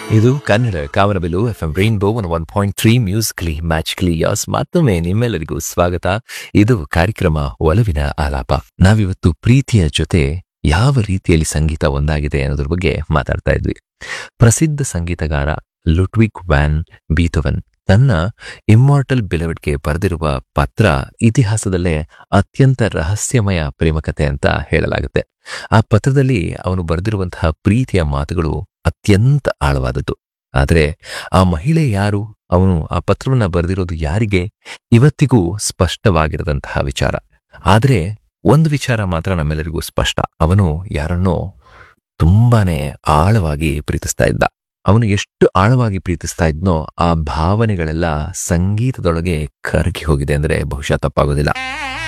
ಇದು ಕನ್ನಡ ಕಾಮನಬಿಲು F M rainbow one one point three musically ಮ್ಯಾಚ್ಕ್ಲಿ ಯಾಸ್ ಮತ್ತೊಮ್ಮೆ ನಿಮ್ಮೆಲ್ಲರಿಗೂ ಸ್ವಾಗತ ಇದು ಕಾರ್ಯಕ್ರಮ ಒಲವಿನ ಆಲಾಪ ನಾವಿವತ್ತು ಪ್ರೀತಿಯ ಜೊತೆ ಯಾವ ರೀತಿಯಲ್ಲಿ ಸಂಗೀತ ಒಂದಾಗಿದೆ ಅನ್ನೋದ್ರ ಬಗ್ಗೆ ಮಾತಾಡ್ತಾ ಇದ್ವಿ ಪ್ರಸಿದ್ಧ ಸಂಗೀತಗಾರ ಲುಟ್ವಿಕ್ ವ್ಯಾನ್ ಬೀಥೋವನ್ ತನ್ನ ಇಮ್ಮಾರ್ಟಲ್ ಬಿಲವಡ್ಗೆ ಬರೆದಿರುವ ಪತ್ರ ಇತಿಹಾಸದಲ್ಲೇ ಅತ್ಯಂತ ರಹಸ್ಯಮಯ ಪ್ರೇಮಕತೆ ಅಂತ ಹೇಳಲಾಗುತ್ತೆ ಆ ಪತ್ರದಲ್ಲಿ ಅವನು ಬರೆದಿರುವಂತಹ ಪ್ರೀತಿಯ ಮಾತುಗಳು ಅತ್ಯಂತ ಆಳವಾದದ್ದು ಆದರೆ ಆ ಮಹಿಳೆ ಯಾರು ಅವನು ಆ ಪತ್ರವನ್ನ ಬರೆದಿರೋದು ಯಾರಿಗೆ ಇವತ್ತಿಗೂ ಸ್ಪಷ್ಟವಾಗಿರದಂತಹ ವಿಚಾರ ಆದರೆ ಒಂದು ವಿಚಾರ ಮಾತ್ರ ನಮ್ಮೆಲ್ಲರಿಗೂ ಸ್ಪಷ್ಟ ಅವನು ಯಾರನ್ನೋ ತುಂಬಾನೇ ಆಳವಾಗಿ ಪ್ರೀತಿಸ್ತಾ ಇದ್ದ ಅವನು ಎಷ್ಟು ಆಳವಾಗಿ ಪ್ರೀತಿಸ್ತಾ ಇದ್ನೋ ಆ ಭಾವನೆಗಳೆಲ್ಲ ಸಂಗೀತದೊಳಗೆ ಕರಗಿ ಹೋಗಿದೆ ಅಂದ್ರೆ ಬಹುಶಃ ತಪ್ಪಾಗೋದಿಲ್ಲ